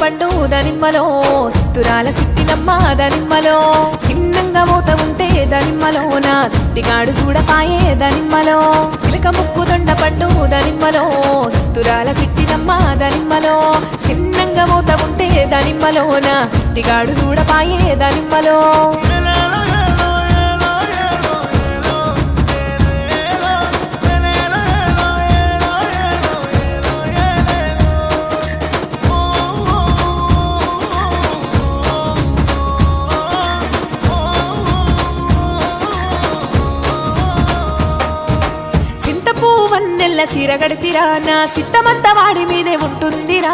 పండు దనిమ్మలో సిత్తురాల చిట్టినమ్మ దనిమ్మలో చిన్నంగా మోత ఉంటే దనిమ్మలోన సిట్టిగాడు చూడపాయే దనిమ్మలో చిలక ముక్కు దొండ పండు దనిమ్మలో సిత్తురాల చిట్టినమ్మ దనిమ్మలో చిన్నంగా మోత ఉంటే దనిమ్మలోన సిట్టిగాడు చూడపాయే దనిమ్మలో చింతపూ వన్నెల్ల చీరగడితిరా నా సిద్ధమంతా వాడి మీదే ఉంటుందిరా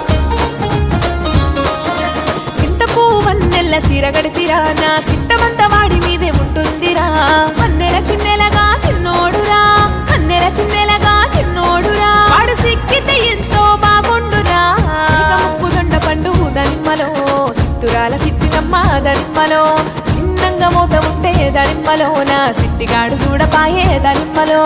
చింతపూ వన్నెల్ల చీరగడితిరా నా సిద్ధమంతా వాడి మీదే ఉంటుందిరా వన్నెల చిన్నెలగా చిన్నోడురా కన్నెల చిన్నెలగా చిన్నోడురా వాడు సిక్కితే ఎంతో బాగుండురా ఇక ముక్కు దొండ పండు దనిమ్మలో సిత్తురాల సిట్టినమ్మ దనిమ్మలో చిన్నంగా మోత ఉంటే దనిమ్మలోన సిట్టిగాడు చూడపాయే దనిమ్మలో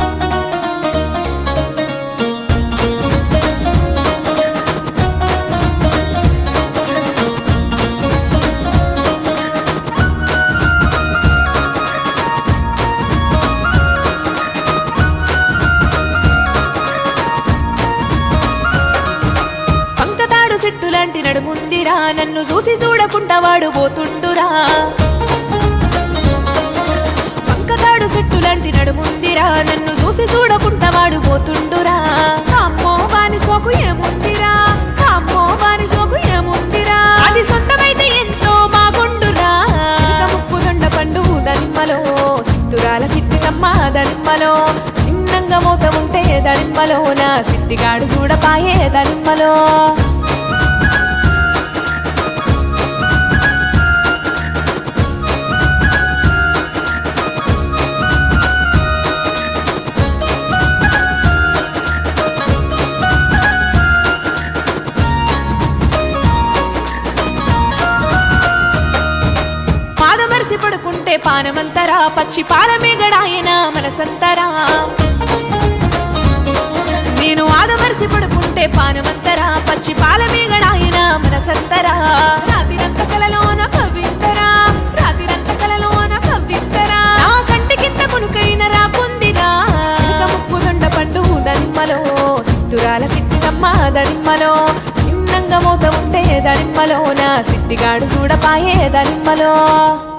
పంకతాడు చెట్టు లాంటి నడుముందిరా నన్ను చూసి చూడకుండా వాడు పోతుండురా పంకతాడు చెట్టు లాంటి నడుముందిరా నన్ను చూసి చూడకుండా వాడు పోతుండురా అమ్మో వాని సోకు ఏముందిరా అమ్మో వాని సోకు ఏముందిరా అది సొంతమైతే ఎంతో బాగుండురా ఇక ముక్కు దొండ పండు దనిమ్మలో సిత్తురాల సిట్టినమ్మ దనిమ్మలో చిన్నంగా మోత ఉంటే దనిమ్మలోన సిట్టిగాడు చూడపాయే దనిమ్మలో పాదమరిసి పడుకుంటే పానమంతరా పచ్చి పాలమేగడాయన మనసంతరా నేను ఆదమరిసి పడుకుంటే పానమంతరా పచ్చి పాలమేగడాయన మనసంతరా రాతిరంత కలలోన కవింతరా రాతిరంత కలలోన కవింతరా నా కంటికింత మునుకైన రా పొందిరా ఇక ముక్కు దొండ పండు దనిమ్మలో సిత్తురాల సిట్టినమ్మ దనిమ్మలో చిన్నంగా మోత ఉంటే దనిమ్మలోన సిట్టిగాడు చూడపాయే దనిమ్మలో